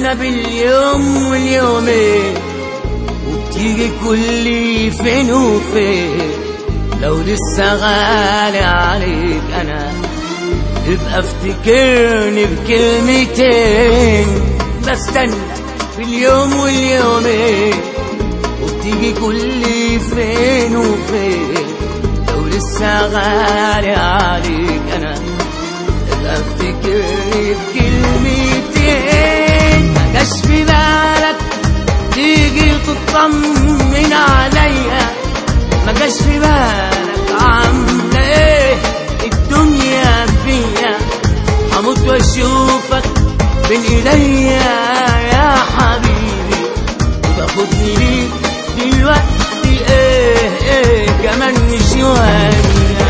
بستنى باليوم واليومين وبتيجي كل فين وفين لو لسه غالي عليك انا يبقى افتكرني بكلمتين بستنى باليوم واليومين وبتيجي كل فين وفين لو لسه غالي عليك انا يبقى افتكرني بكلمتين ما جاش في بالك تيجي تطمن عليا ما جاش في بالك عامله ايه الدنيا فيا هموت واشوفك بين ايديا يا حبيبي وتاخدني ليك دلوقتي ايه ايه كمان شويه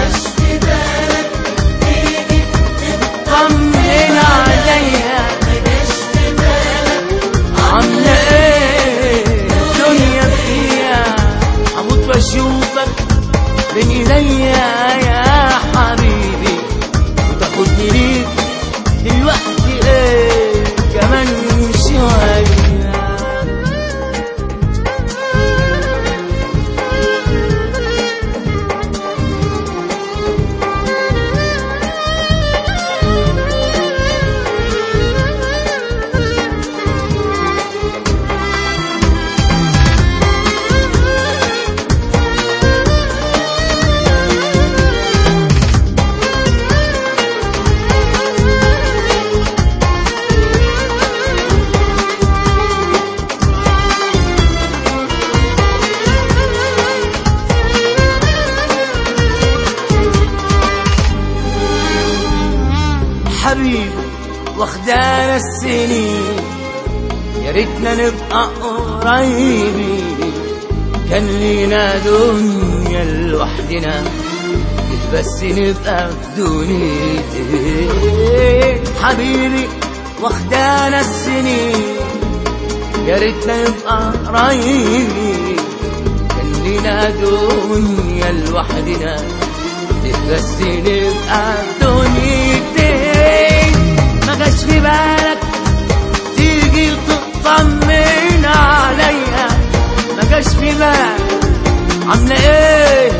طمن عليا عاملة ايه الدنيا فيها هموت واشوفك بين ايديا يا حبيبي وتاخدني ليك دلوقتي ايه كمان شوية حبيبي واخدانا السنين يا ريتنا نبقى قريبين كان لينا دنيا لوحدنا بس نبقى في دنيتين حبيبي واخدانا السنين يا ريتنا نبقى قريبين كان لينا دنيا لوحدنا بس نبقى في دنيتين ما جاش في بالك تيجي تطمن عليا ما جاش في بالك عاملة ايه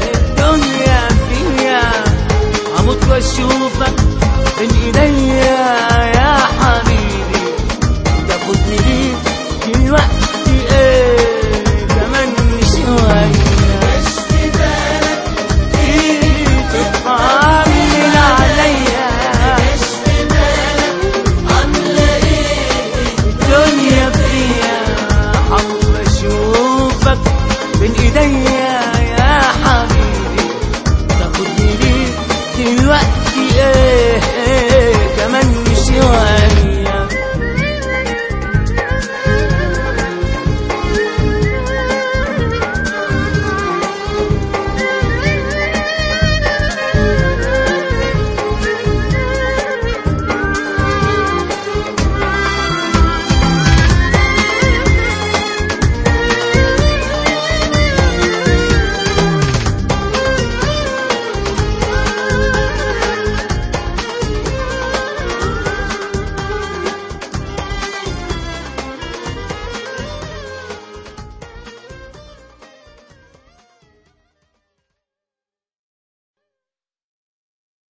الدنيا فيا هموت واشوفك بين ايديا يا